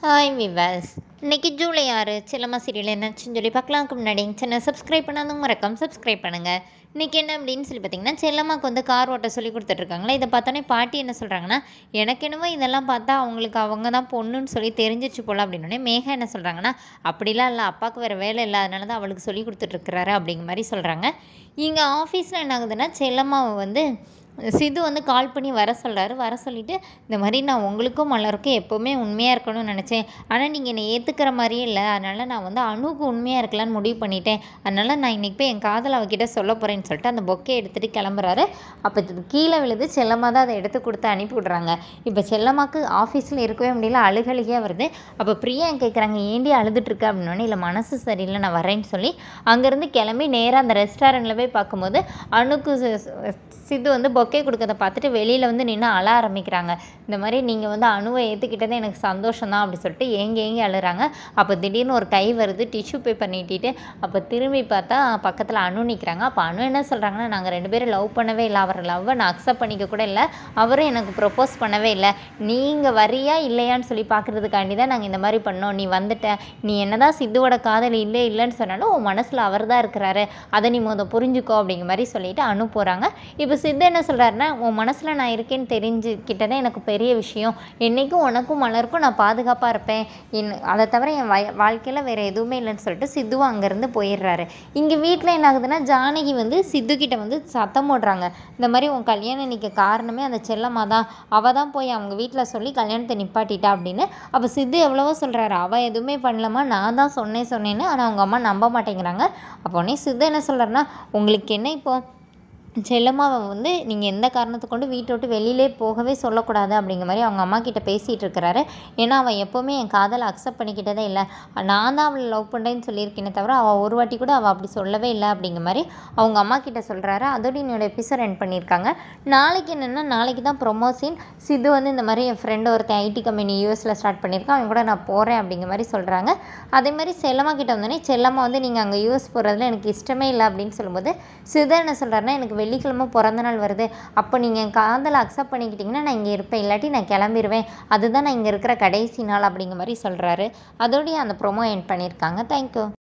hi விவாஸ் இன்னைக்கு ஜூலை ஆறு செல்லம்மா serial என்னாச்சுன்னு சொல்லி பார்க்கலாம்க்கு முன்னாடி சேனல் சப்ஸ்கிரைப் பண்ணாதவங்க மறக்காம சப்ஸ்கிரைப் பண்ணுங்கள் இன்றைக்கி என்ன அப்படின்னு சொல்லி பார்த்தீங்கன்னா செல்லம்மாக்கு வந்து கார் ஓட்ட சொல்லி கொடுத்துட்ருக்காங்களா இதை பார்த்தோன்னே பாட்டி என்ன சொல்கிறாங்கன்னா எனக்கு என்னவோ இதெல்லாம் பார்த்தா அவங்களுக்கு அவங்க தான் பொண்ணுன்னு சொல்லி தெரிஞ்சிச்சு போல அப்படின்னோடனே மேகா என்ன சொல்கிறாங்கன்னா அப்படிலாம் இல்லை அப்பாவுக்கு வேறு வேலை இல்லாதனால தான் அவளுக்கு சொல்லி கொடுத்துட்ருக்குறாரு அப்படிங்கிற மாதிரி சொல்கிறாங்க இங்கே ஆஃபீஸில் என்ன ஆகுதுன்னா செல்லம்மாவை வந்து சித்து வந்து கால் பண்ணி வர சொல்கிறாரு வர சொல்லிவிட்டு இந்த மாதிரி நான் உங்களுக்கும் மலருக்கும் எப்போவுமே உண்மையாக இருக்கணும்னு நினச்சேன் ஆனால் நீங்கள் என்னை ஏற்றுக்கிற மாதிரியே இல்லை அதனால் நான் வந்து அணுக்கு உண்மையாக இருக்கலான்னு முடிவு பண்ணிட்டேன் அதனால் நான் இன்றைக்கி போய் என் காதல் அவகிட்ட சொல்ல போகிறேன்னு சொல்லிட்டு அந்த பொக்கே எடுத்துகிட்டு கிளம்புறாரு அப்போ இது கீழே விழுது செல்லம்மா தான் அதை எடுத்து கொடுத்து அனுப்பி விட்றாங்க இப்போ செல்லம்மாக்கு ஆஃபீஸில் இருக்கவே முடியல அழுகழுகையாக வருது அப்போ பிரியா கேட்குறாங்க ஏண்டி அழுதுட்டுருக்க அப்படின்னோடனே இல்லை மனசு சரியில்லை நான் வரேன்னு சொல்லி அங்கேருந்து கிளம்பி நேராக அந்த ரெஸ்டாரண்ட்டில் போய் பார்க்கும்போது அணுக்கு சித்து வந்து பொக்கே கொடுக்கறத பார்த்துட்டு வெளியில் வந்து நின்று அழ ஆரம்பிக்கிறாங்க இந்த மாதிரி நீங்கள் வந்து அணுவை ஏற்றுக்கிட்டதே எனக்கு சந்தோஷம் தான் அப்படி சொல்லிட்டு ஏங்கி ஏங்கி அழுறாங்க அப்போ திடீர்னு ஒரு கை வருது டிஷ்யூ பேப்பர் நீட்டிட்டு அப்போ திரும்பி பார்த்தா பக்கத்தில் அணு நிற்கிறாங்க அப்போ அணு என்ன சொல்கிறாங்கன்னா நாங்கள் ரெண்டு பேரும் லவ் பண்ணவே இல்லை அவர் லவ்வை நான் அக்செப்ட் பண்ணிக்க கூட இல்லை அவரும் எனக்கு ப்ரொப்போஸ் பண்ணவே இல்லை நீங்கள் வரியா இல்லையான்னு சொல்லி பார்க்குறதுக்காண்டி தான் நாங்கள் இந்த மாதிரி பண்ணோம் நீ வந்துட்ட நீ என்னதான் சித்துவோட காதல் இல்லை இல்லைன்னு சொன்னாலும் உன் மனசில் அவர் தான் இருக்கிறாரு அதை நீ முத புரிஞ்சுக்கோ அப்படிங்கிற மாதிரி சொல்லிட்டு அனு போகிறாங்க இப்போ சித்து என்ன சொல்கிறாருன்னா உன் மனசில் நான் இருக்கேன்னு தெரிஞ்சுக்கிட்டதே எனக்கு பெரிய விஷயம் என்றைக்கும் உனக்கும் மலருக்கும் நான் பாதுகாப்பாக இருப்பேன் என் அதை தவிர என் வய வாழ்க்கையில் வேறு எதுவுமே இல்லைன்னு சொல்லிட்டு சித்துவும் அங்கேருந்து போயிடுறாரு இங்கே வீட்டில் என்ன ஆகுதுன்னா ஜானகி வந்து சித்து கிட்ட வந்து சத்தம் போடுறாங்க இந்த மாதிரி உன் கல்யாணம் இன்னைக்கு காரணமே அந்த செல்லம்மா தான் அவள் தான் போய் அவங்க வீட்டில் சொல்லி கல்யாணத்தை நிப்பாட்டிட்டா அப்படின்னு அப்போ சித்து எவ்வளவோ சொல்கிறாரு அவள் எதுவுமே பண்ணலம்மா நான் தான் சொன்னேன் சொன்னேன்னு ஆனால் அவங்க அம்மா நம்ப மாட்டேங்கிறாங்க அப்போ உடனே சித்து என்ன சொல்கிறாருன்னா உங்களுக்கு என்ன இப்போ செல்லம்மாவை வந்து நீங்கள் எந்த காரணத்தை கொண்டு வீட்டை விட்டு வெளியிலே போகவே சொல்லக்கூடாது அப்படிங்கிற மாதிரி அவங்க அம்மா கிட்ட பேசிகிட்டு இருக்கிறாரு ஏன்னா அவள் எப்போவுமே என் காதலை அக்செப்ட் பண்ணிக்கிட்டதே இல்லை நான் தான் அவளை லவ் பண்ணுறேன்னு சொல்லியிருக்கேனே தவிர அவள் ஒரு வாட்டி கூட அவள் அப்படி சொல்லவே இல்லை அப்படிங்கிற மாதிரி அவங்க அம்மா கிட்ட சொல்கிறாரு அதோட என்னோட எபிசோட் என் பண்ணியிருக்காங்க நாளைக்கு என்னென்னா நாளைக்கு தான் ப்ரொமோஷன் சித்து வந்து இந்த மாதிரி என் ஃப்ரெண்டு ஒருத்தன் ஐடி கம்பெனி யூஎஸில் ஸ்டார்ட் பண்ணியிருக்கான் அவன் கூட நான் போகிறேன் அப்படிங்கிற மாதிரி சொல்கிறாங்க அதே மாதிரி செல்லம்மா கிட்ட வந்தோடனே செல்லம்மா வந்து நீங்கள் அங்கே யூஎஸ் போகிறதுல எனக்கு இஷ்டமே இல்லை அப்படின்னு சொல்லும்போது சிதா என்ன சொல்கிறாருன்னா எனக்கு வெள்ளிக்கிழமை பிறந்த நாள் வருது அப்போ நீங்கள் என் காதலை அக்செப்ட் பண்ணிக்கிட்டிங்கன்னா நான் இங்கே இருப்பேன் இல்லாட்டி நான் கிளம்பிடுவேன் அதுதான் நான் இங்கே இருக்கிற கடைசி நாள் அப்படிங்கிற மாதிரி சொல்கிறாரு அதோடய அந்த ப்ரொமோ என் பண்ணியிருக்காங்க தேங்க்யூ